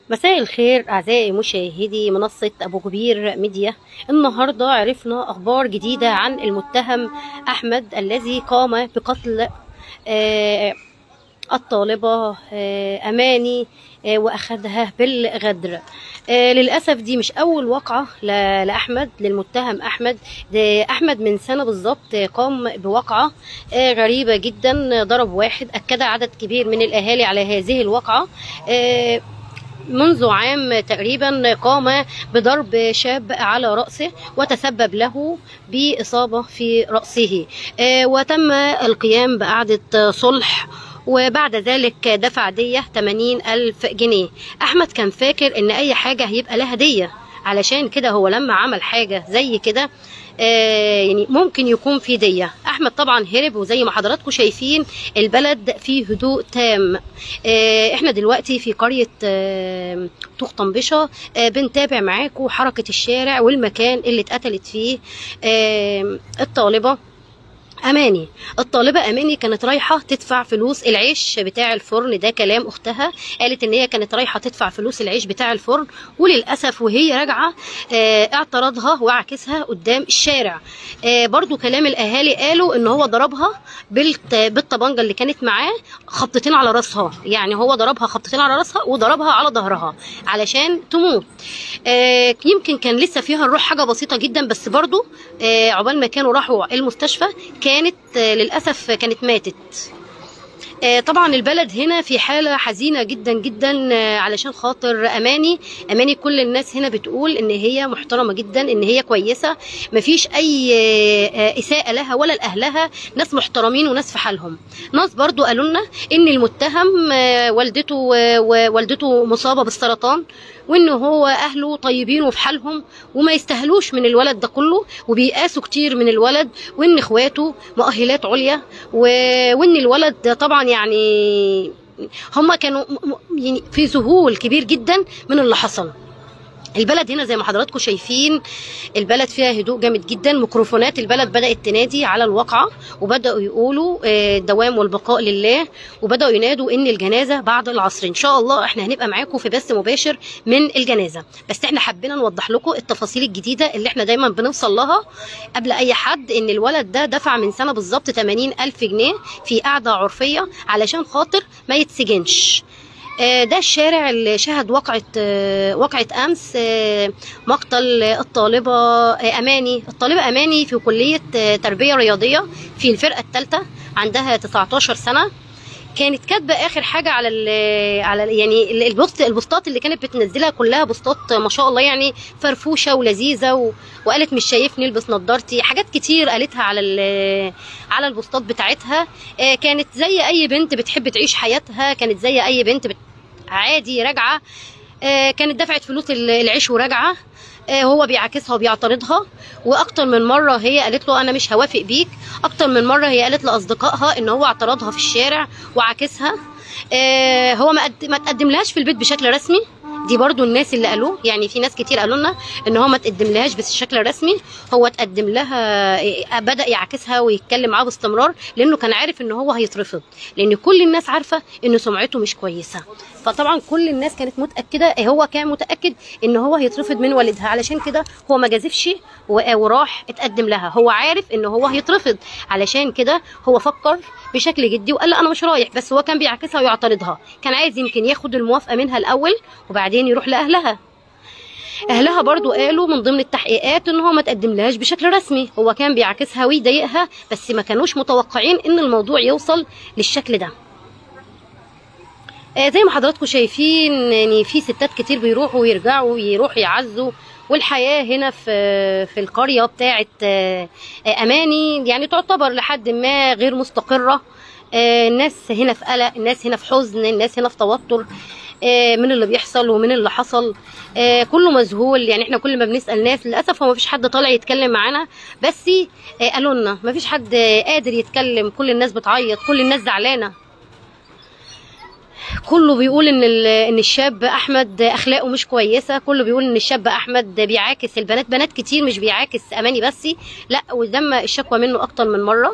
مساء الخير أعزائي مشاهدي منصة أبو كبير ميديا النهاردة عرفنا أخبار جديدة عن المتهم أحمد الذي قام بقتل آه، الطالبة آه، أماني آه، وأخذها بالغدر آه، للأسف دي مش أول وقعة ل- لأحمد للمتهم أحمد ده أحمد من سنة بالظبط قام بواقعة آه، غريبة جدا ضرب واحد أكد عدد كبير من الأهالي على هذه الواقعة آه، منذ عام تقريبا قام بضرب شاب على رأسه وتسبب له بإصابة في رأسه آه، وتم القيام بقعدة صلح وبعد ذلك دفع دية 80 ألف جنيه أحمد كان فاكر إن أي حاجة هيبقى لها دية علشان كده هو لما عمل حاجة زي كده آه يعني ممكن يكون في دية احمد طبعا هرب وزي ما حضراتكم شايفين البلد فيه هدوء تام آه احنا دلوقتي في قرية آه طوخ طنبشة آه بنتابع معاكم حركة الشارع والمكان اللي اتقتلت فيه آه الطالبة اماني الطالبه اماني كانت رايحه تدفع فلوس العيش بتاع الفرن ده كلام اختها قالت ان هي كانت رايحه تدفع فلوس العيش بتاع الفرن وللاسف وهي راجعه آه، اعترضها وعكسها قدام الشارع آه، برضو كلام الاهالي قالوا ان هو ضربها بالت- بالطبنجه اللي كانت معاه خبطتين على راسها يعني هو ضربها خبطتين على راسها وضربها على ظهرها علشان تموت آه، يمكن كان لسه فيها الروح حاجه بسيطه جدا بس برضو آه، عقبال ما كانوا راحوا المستشفى كانت آه، للاسف كانت ماتت آه، طبعا البلد هنا في حاله حزينه جدا جدا آه، علشان خاطر اماني اماني كل الناس هنا بتقول ان هي محترمه جدا ان هي كويسه مفيش اي آه، آه، اساءه لها ولا لاهلها ناس محترمين وناس في حالهم ناس برضو قالوا لنا ان المتهم آه، والدته آه، ووالدته مصابه بالسرطان وان هو اهله طيبين وفي حالهم وما يستاهلوش من الولد ده كله وبيقاسوا كتير من الولد وان اخواته مؤهلات عليا و... وان الولد ده طبعا يعني هما كانوا م- م- يعني في ذهول كبير جدا من اللي حصل البلد هنا زي ما حضراتكم شايفين البلد فيها هدوء جامد جدا ميكروفونات البلد بدأت تنادي على الواقعة وبدأوا يقولوا آه، الدوام والبقاء لله وبدأوا ينادوا ان الجنازة بعد العصر ان شاء الله احنا هنبقى معاكم في بث مباشر من الجنازة بس احنا حبينا نوضح لكم التفاصيل الجديدة اللي احنا دايما بنوصل لها قبل اي حد ان الولد ده دفع من سنة بالظبط 80 ألف جنيه في قعدة عرفية علشان خاطر ما يتسجنش آه، ده الشارع اللي شهد وقعة آه، وقعة أمس آه، مقتل الطالبة آه، أماني الطالبة أماني في كلية آه، تربية رياضية في الفرقة الثالثة عندها 19 سنة كانت كاتبه اخر حاجه على ال على ال يعني ال- البوست البوستات اللي كانت بتنزلها كلها بوستات ما شاء الله يعني فرفوشه ولذيذه و... وقالت مش شايفني البس نضارتي حاجات كتير قالتها على ال... على البوستات بتاعتها آه، كانت زي اي بنت بتحب تعيش حياتها كانت زي اي بنت بت... عادي راجعه آه، كانت دفعت فلوس ال- العيش وراجعه آه، هو بيعاكسها وبيعترضها واكتر من مره هي قالت له انا مش هوافق بيك اكتر من مره هي قالت لاصدقائها ان هو اعترضها في الشارع وعاكسها آه، هو ما قد- ما تقدم لهاش في البيت بشكل رسمي دي برضو الناس اللي قالوه يعني في ناس كتير قالوا لنا ان هو ما تقدم لهاش بالشكل رسمي هو تقدم لها آه، بدا يعاكسها ويتكلم معاها باستمرار لانه كان عارف ان هو هيترفض لان كل الناس عارفه ان سمعته مش كويسه فطبعا كل الناس كانت متاكده هو كان متاكد ان هو هيترفض من والدها علشان كده هو ما جازفش و- وراح اتقدم لها هو عارف ان هو هيترفض علشان كده هو فكر بشكل جدي وقال لا انا مش رايح بس هو كان بيعكسها ويعترضها كان عايز يمكن ياخد الموافقه منها الاول وبعدين يروح لاهلها اهلها برضو قالوا من ضمن التحقيقات ان هو ما تقدم لهاش بشكل رسمي هو كان بيعكسها ويضايقها بس ما كانوش متوقعين ان الموضوع يوصل للشكل ده آه، زي ما حضراتكم شايفين يعني في ستات كتير بيروحوا ويرجعوا يروحوا يعزوا والحياة هنا في في القرية بتاعة آه، آه، أماني يعني تعتبر لحد ما غير مستقرة آه، الناس هنا في قلق الناس هنا في حزن الناس هنا في توتر آه، من اللي بيحصل ومن اللي حصل آه، كله مذهول يعني احنا كل ما بنسأل ناس للأسف هو مفيش حد طالع يتكلم معانا بس آه، قالوا لنا مفيش حد آه، قادر يتكلم كل الناس بتعيط كل الناس زعلانة كله بيقول ان ال- ان الشاب احمد اخلاقه مش كويسه كله بيقول ان الشاب احمد بيعاكس البنات بنات كتير مش بيعاكس اماني بس لا وتم الشكوى منه اكتر من مره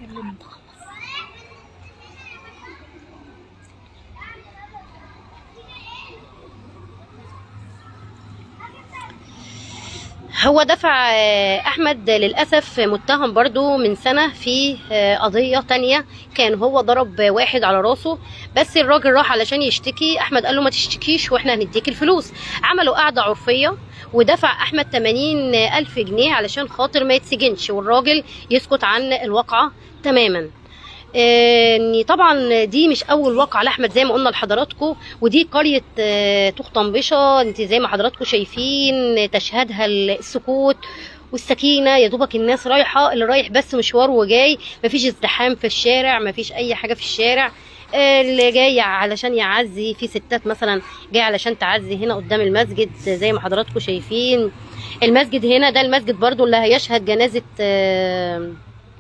اتكلم انت خلاص هو دفع آه، احمد للاسف متهم برضو من سنه في آه، قضيه تانية كان هو ضرب واحد على راسه بس الراجل راح علشان يشتكي احمد قال له ما تشتكيش واحنا هنديك الفلوس عملوا قعده عرفيه ودفع احمد 80 الف جنيه علشان خاطر ما يتسجنش والراجل يسكت عن الواقعه تماما آه، ان طبعا دي مش اول واقعه لاحمد زي ما قلنا لحضراتكم ودي قريه آه، طنبشه انت زي ما حضراتكم شايفين تشهدها السكوت والسكينه يا دوبك الناس رايحه اللي رايح بس مشوار وجاي مفيش ازدحام في الشارع مفيش اي حاجه في الشارع آه، اللي جاي علشان يعزي في ستات مثلا جاي علشان تعزي هنا قدام المسجد زي ما حضراتكم شايفين المسجد هنا ده المسجد برضو اللي هيشهد جنازه آه،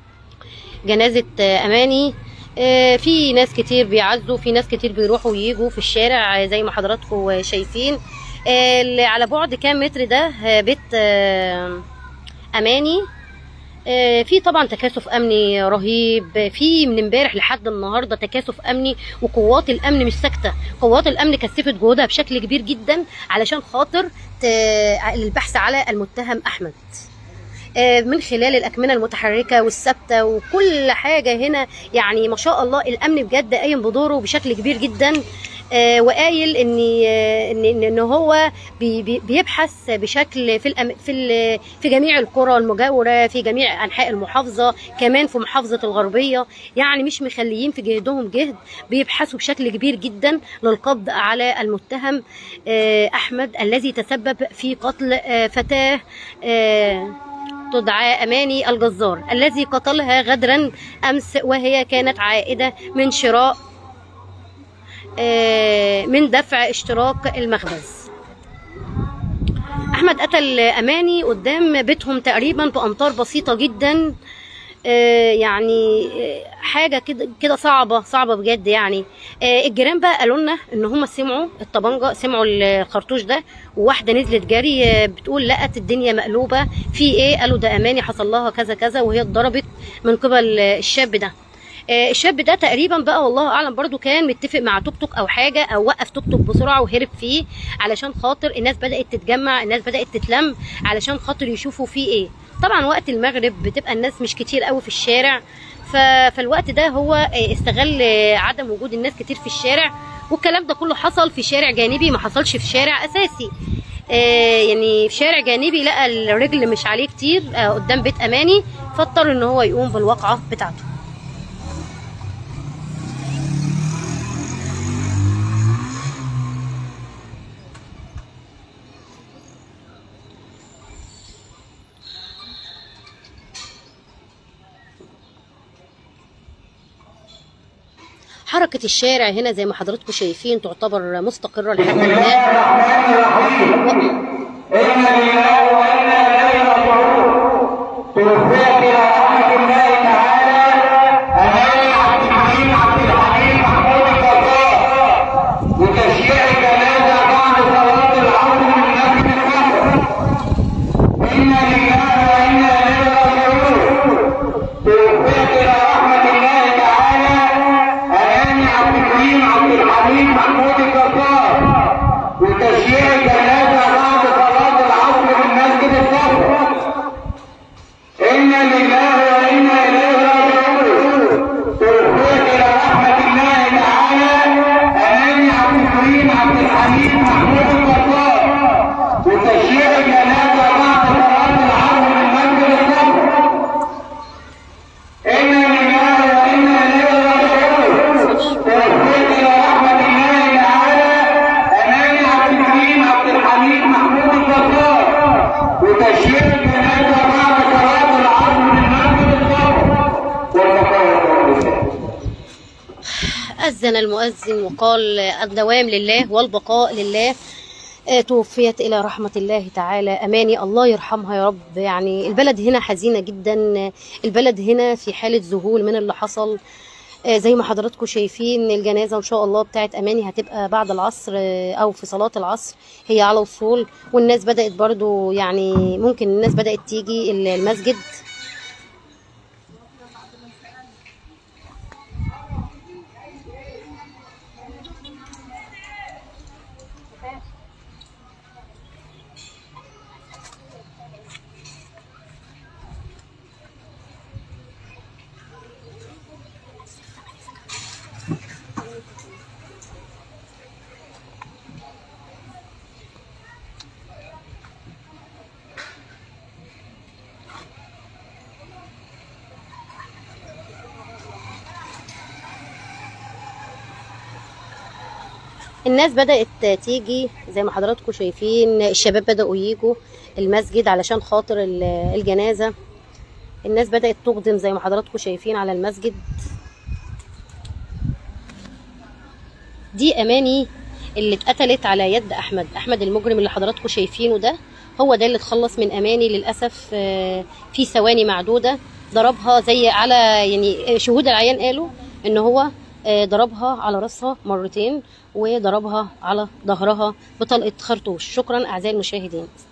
جنازة آه، أماني آه، في ناس كتير بيعزوا في ناس كتير بيروحوا ويجوا في الشارع آه، زي ما حضراتكم آه، شايفين آه، اللي على بعد كام متر ده آه، بيت آه، أماني آه، في طبعا تكاثف امني رهيب في من امبارح لحد النهارده تكاثف امني وقوات الامن مش ساكته قوات الامن كثفت جهودها بشكل كبير جدا علشان خاطر ت- البحث على المتهم احمد آه، من خلال الاكمنه المتحركه والثابته وكل حاجه هنا يعني ما شاء الله الامن بجد قايم بدوره بشكل كبير جدا آه، وقايل ان آه، ان ان إن هو بي- بي- بيبحث بشكل في الأم في ال- في جميع القرى المجاوره في جميع انحاء المحافظه كمان في محافظه الغربيه يعني مش مخليين في جهدهم جهد بيبحثوا بشكل كبير جدا للقبض على المتهم آه، احمد الذي تسبب في قتل آه، فتاه آه، تدعى أماني الجزار الذي قتلها غدرا أمس وهي كانت عائدة من شراء آه، من دفع اشتراك المخبز أحمد قتل أماني قدام بيتهم تقريبا بأمتار بسيطة جدا آه، يعني آه، حاجه كده كده صعبه صعبه بجد يعني آه، الجيران بقى قالوا لنا ان هم سمعوا الطبنجه سمعوا الخرطوش ده وواحده نزلت جري آه، بتقول لقت الدنيا مقلوبه في ايه قالوا ده اماني حصل لها كذا كذا وهي اتضربت من قبل آه، الشاب ده آه، الشاب ده تقريبا بقى والله اعلم برضو كان متفق مع توك توك او حاجه او وقف توك توك بسرعه وهرب فيه علشان خاطر الناس بدات تتجمع الناس بدات تتلم علشان خاطر يشوفوا فيه ايه طبعا وقت المغرب بتبقى الناس مش كتير قوي في الشارع ف... فالوقت ده هو آه، استغل آه، عدم وجود الناس كتير في الشارع والكلام ده كله حصل في شارع جانبي ما حصلش في شارع اساسي آه، يعني في شارع جانبي لقى الرجل مش عليه كتير آه، قدام بيت اماني فاضطر ان هو يقوم بالواقعه بتاعته حركة الشارع هنا زي ما حضراتكم شايفين تعتبر مستقرة لحد ما إن لله وإنا إليه راجعون توفيت إلى رحمة الله تعالى أماني عبد الحليم عبد الحليم محمود الجزار وتشييع الجنازة بعد صلاة العصر من مسجد القصر إن لله وإنا إليه راجعون توفيت إلى رحمة الله تعالى أماني عبد الكريم عبد الحليم محمود الجزار وتشييع الجنازة بعد صلاة العصر من مسجد الصف إن لله وإنا إليه راجعون توفيت إلى رحمة الله تعالى أماني عبد الكريم عبد الحميد محمود الجزار وتشييع الجنازة بعد صلاة العصر من مسجد الصف إن لله وإنا إليه راجعون توفيت إلى رحمة الله تعالى أماني عبد الكريم عبد الحميد محمود الجزار وتشييع الجنازة بعد صلاة العصر من مسجد الصف والمقاومة لله أذن المؤذن وقال الدوام لله والبقاء لله آه، توفيت إلى رحمة الله تعالى أماني الله يرحمها يا رب يعني البلد هنا حزينة جدا آه، البلد هنا في حالة ذهول من اللي حصل آه، زي ما حضراتكم شايفين الجنازة إن شاء الله بتاعت أماني هتبقى بعد العصر آه، أو في صلاة العصر هي على وصول والناس بدأت برضو يعني ممكن الناس بدأت تيجي المسجد الناس بدأت تيجي زي ما حضراتكم شايفين الشباب بدأوا يجوا المسجد علشان خاطر ال- الجنازة الناس بدأت تقدم زي ما حضراتكم شايفين على المسجد دي أماني اللي اتقتلت على يد أحمد أحمد المجرم اللي حضراتكم شايفينه ده هو ده اللي اتخلص من أماني للأسف آه، في ثواني معدودة ضربها زي على يعني شهود العيان قالوا ان هو آه، ضربها على راسها مرتين وضربها على ظهرها بطلقة خرطوش شكرا أعزائي المشاهدين